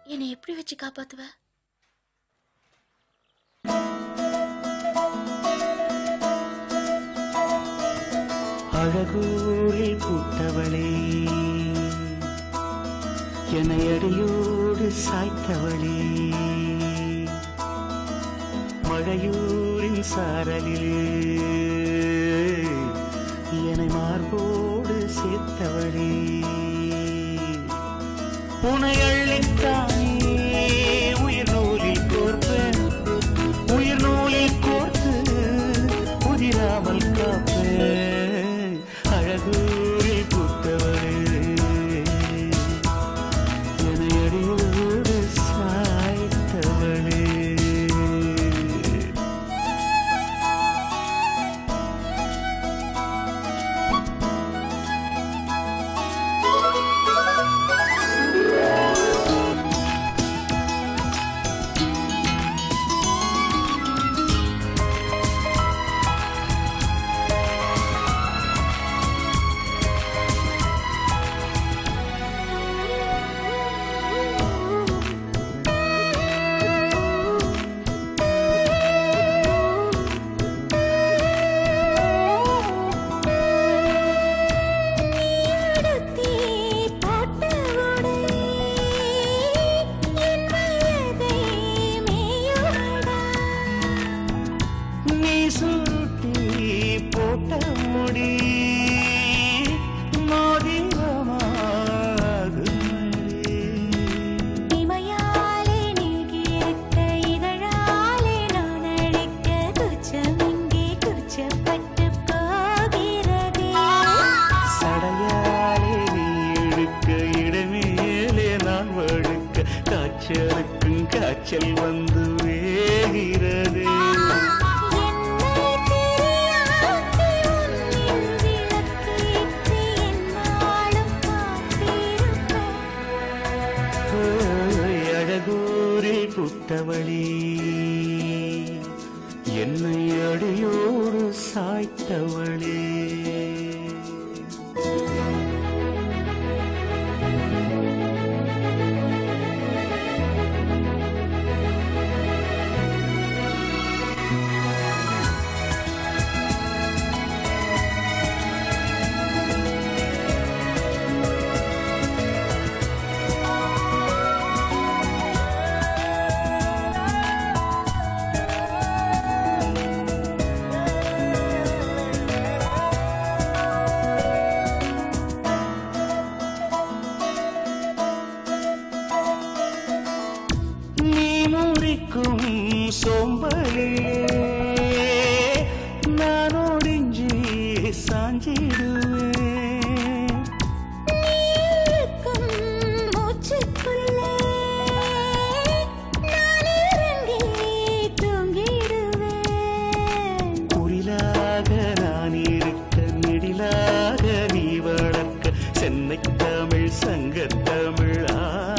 என்னை எப்படி வச்சு காப்பாத்துவ அழகூரில் பூத்தவளே என்னை அடியோடு சாய்த்தவளே மழையூரின் சாரலிலே என்னை மார்போடு சேர்த்தவளே உனை அள்ளித்தானே உயிர் நூலில் கோர்ப்பேன் உயிர் நூலில் கோர்த்து உதிராமல் காப்பேன் அழகூரில் பூத்தவளே என்னை அடியோடு சாய்த்தவளே நீ சூட்டி போட்ட முடி மோதிரமாகுமடி. சடையாலே நீ இழுக்க இடமேலே நான் வழுக்க காய்ச்சலுக்கும் காய்ச்சல் வந்து வேகிறது ஓய், அழகூரில் புத்தவளி என்னை அடியோடு சாய்த்தவளே நீ முறிக்கும் சோம்பலிலே நான் ஒடிஞ்சி சாஞ்சிடுவேன் குரிலாக நான் இருக்க நெடிலாக நீ வளர்க்க சென்னை தமிழ் சங்க தமிழ் ஆ